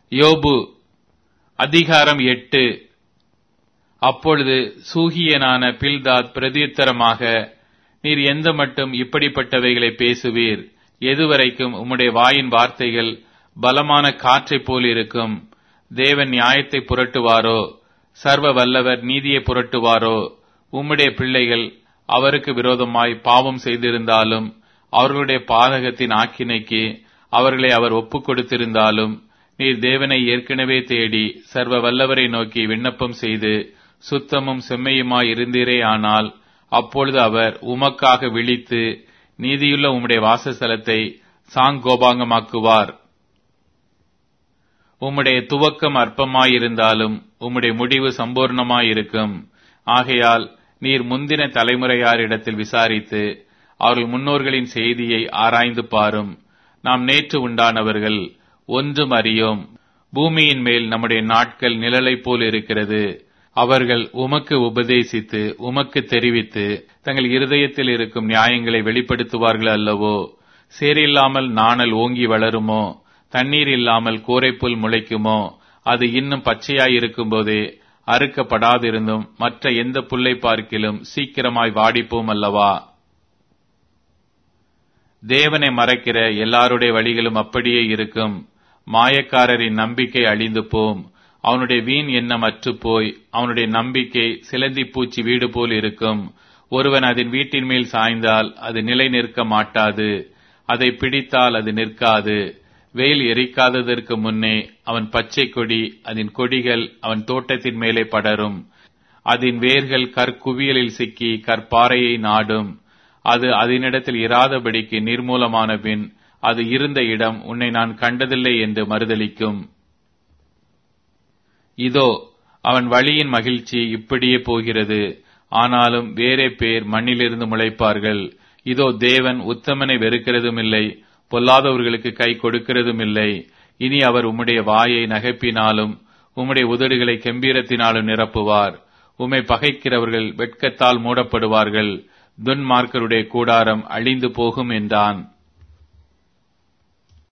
யோபு அதிகாரம் எட்டு அப்பொழுது சூகியனான பில்தாத் பிரதியுத்தரமாக நீர் எந்த மட்டும் இப்படிப்பட்டவைகளை பேசுவீர் எதுவரைக்கும் உம்முடைய வாயின் வார்த்தைகள் பலமான காற்றைப் போல் இருக்கும் தேவன் நியாயத்தை புரட்டுவாரோ சர்வ வல்லவர் நீதியை புரட்டுவாரோ உம்முடைய பிள்ளைகள் அவருக்கு விரோதமாய் பாவம் செய்திருந்தாலும் அவர்களுடைய பாதகத்தின் ஆக்கினைக்கு அவர்களை அவர் ஒப்புக் கொடுத்திருந்தாலும் நீர் தேவனை ஏற்கனவே தேடி சர்வ வல்லவரை நோக்கி விண்ணப்பம் செய்து சுத்தமும் செம்மையுமாய் இருந்தீரே ஆனால் அப்பொழுது அவர் உமக்காக விழித்து நீதியுள்ள உம்முடைய வாசஸ்தலத்தை சாங்கோபாங்கமாக்குவார் உம்முடைய துவக்கம் அற்பமாயிருந்தாலும் உம்முடைய முடிவு சம்பூர்ணமாயிருக்கும் ஆகையால் நீர் முந்தின தலைமுறையாரிடத்தில் விசாரித்து அவர்கள் முன்னோர்களின் செய்தியை ஆராய்ந்து பாரும் நாம் நேற்று உண்டானவர்கள் ஒன்றும் அறியோம் பூமியின் மேல் நம்முடைய நாட்கள் நிழலைப் போல் இருக்கிறது அவர்கள் உமக்கு உபதேசித்து உமக்கு தெரிவித்து தங்கள் இருதயத்தில் இருக்கும் நியாயங்களை வெளிப்படுத்துவார்கள் அல்லவோ சேரில்லாமல் நாணல் ஓங்கி வளருமோ தண்ணீர் இல்லாமல் கூரைப்புல் முளைக்குமோ அது இன்னும் பச்சையாய் இருக்கும்போதே அறுக்கப்படாதிருந்தும் மற்ற எந்த புல்லை பார்க்கிலும் சீக்கிரமாய் வாடிப்போம் அல்லவா தேவனை மறைக்கிற எல்லாருடைய வழிகளும் அப்படியே இருக்கும் மாயக்காரரின் நம்பிக்கை அழிந்து போம் அவனுடைய வீண் எண்ணம் அற்று போய் அவனுடைய நம்பிக்கை சிலந்தி பூச்சி வீடு போல் இருக்கும் ஒருவன் அதன் வீட்டின் மேல் சாய்ந்தால் அது நிலை நிற்க மாட்டாது அதை பிடித்தால் அது நிற்காது வெயில் எரிக்காததற்கு முன்னே அவன் பச்சை கொடி அதன் கொடிகள் அவன் தோட்டத்தின் மேலே படரும் அதன் வேர்கள் கற்குவியலில் சிக்கி கற்பாறையை நாடும் அது அதனிடத்தில் இராதபடிக்கு நிர்மூலமான பின் அது இருந்த இடம் உன்னை நான் கண்டதில்லை என்று மறுதளிக்கும் இதோ அவன் வழியின் மகிழ்ச்சி இப்படியே போகிறது ஆனாலும் வேறே பேர் மண்ணிலிருந்து முளைப்பார்கள் இதோ தேவன் உத்தமனை வெறுக்கிறதும் இல்லை பொல்லாதவர்களுக்கு கை கொடுக்கிறதும் இல்லை இனி அவர் உம்முடைய வாயை நகைப்பினாலும் உம்முடைய உதடுகளை கெம்பீரத்தினாலும் நிரப்புவார் உம்மை பகைக்கிறவர்கள் வெட்கத்தால் மூடப்படுவார்கள் துன்மார்க்கருடைய கூடாரம் அழிந்து போகும் என்றான்